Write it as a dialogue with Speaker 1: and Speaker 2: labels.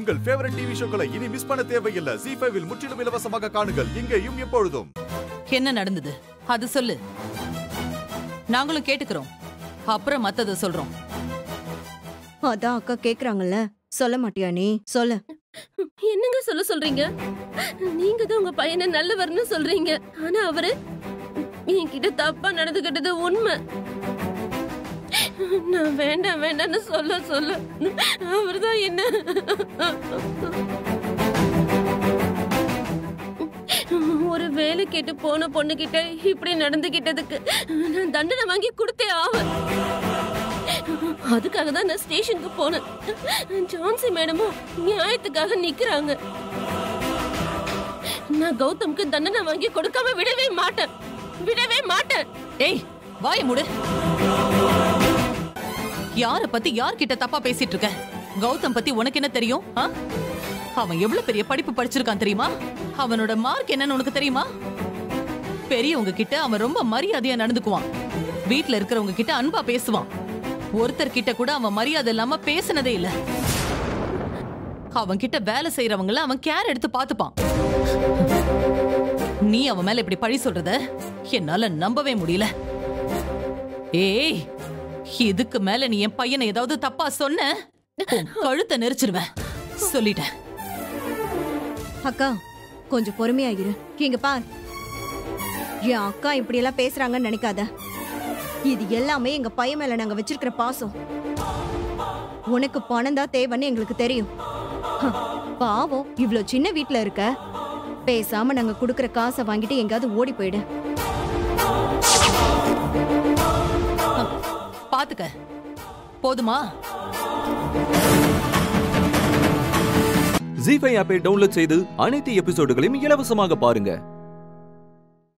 Speaker 1: உங்கள் favourite TV ஷோக்களை இனி miss பண்ண தேவையில்லை ஜி ஃபைவில் முற்றிலும் இலவசமாக காணுங்கள் இங்கேயும் எப்பொழுதும்
Speaker 2: என்ன நடந்தது அது சொல்லு நாங்களும் கேட்டுக்கிறோம் அப்புறம் மத்தத சொல்றோம்
Speaker 3: அதான் அக்கா கேக்குறாங்கல்ல சொல்ல மாட்டியா நீ சொல்லு
Speaker 4: என்னங்க சொல்ல சொல்றீங்க நீங்க தான் உங்க பையனை நல்லவர்னு சொல்றீங்க ஆனா அவரு என்கிட்ட தப்பா நடந்துகிட்டது உண்மை நான் வேண்டாம் வேண்டாம்னு சொல்ல சொல்ல அவர்தான் என்ன ஒரு வேலை கேட்டு போன பொண்ணுகிட்ட இப்படி நடந்துகிட்டதுக்கு நான் தண்டனை வாங்கி கொடுத்தே ஆவேன் அதுக்காக தான் நான் ஸ்டேஷனுக்கு போனேன் ஜான்சி மேடமும் நியாயத்துக்காக நிக்கிறாங்க நான் கௌதம்க்கு தண்டனை வாங்கி கொடுக்காம விடவே மாட்டேன் விடவே மாட்டேன்
Speaker 2: ஏய் வாய மூடு யார பத்தி யார்கிட்ட தப்பா பேசிட்டு இருக்க கௌதம் பத்தி உனக்கு என்ன தெரியும் ஆ? அவன் எவ்வளவு பெரிய படிப்பு படிச்சிருக்கான் தெரியுமா அவனோட மார்க் என்னன்னு உனக்கு தெரியுமா பெரியவங்க கிட்ட அவன் ரொம்ப மரியாதையா நடந்துக்குவான் வீட்ல இருக்கிறவங்க கிட்ட அன்பா பேசுவான் ஒருத்தர் கிட்ட கூட அவன் மரியாதை இல்லாம பேசினதே இல்ல அவன் கிட்ட வேலை செய்யறவங்கள அவன் கேர் எடுத்து பாத்துப்பான் நீ அவன் மேல இப்படி பழி சொல்றத என்னால நம்பவே முடியல ஏய் இதுக்கு மேல நீ என் பையனை ஏதாவது தப்பா சொன்ன உன் கழுத்தை நெரிச்சிருவேன் சொல்லிட்டேன்
Speaker 3: அக்கா கொஞ்சம் பொறுமையா இரு இங்க பார் என் அக்கா இப்படி எல்லாம் பேசுறாங்கன்னு நினைக்காத இது எல்லாமே எங்க பையன் மேல நாங்க வச்சிருக்கிற பாசம் உனக்கு பணம் தான் தேவைன்னு எங்களுக்கு தெரியும் ஹ, பாவம் இவ்ளோ சின்ன வீட்ல இருக்க பேசாம நாங்க குடுக்கற காசை வாங்கிட்டு எங்கயாவது ஓடி போயிடு
Speaker 2: பாத்துக்க போதுமா
Speaker 5: ஜி ஃபைவ் ஆப்பை டவுன்லோட் செய்து அனைத்து எபிசோடுகளையும் இலவசமாக பாருங்க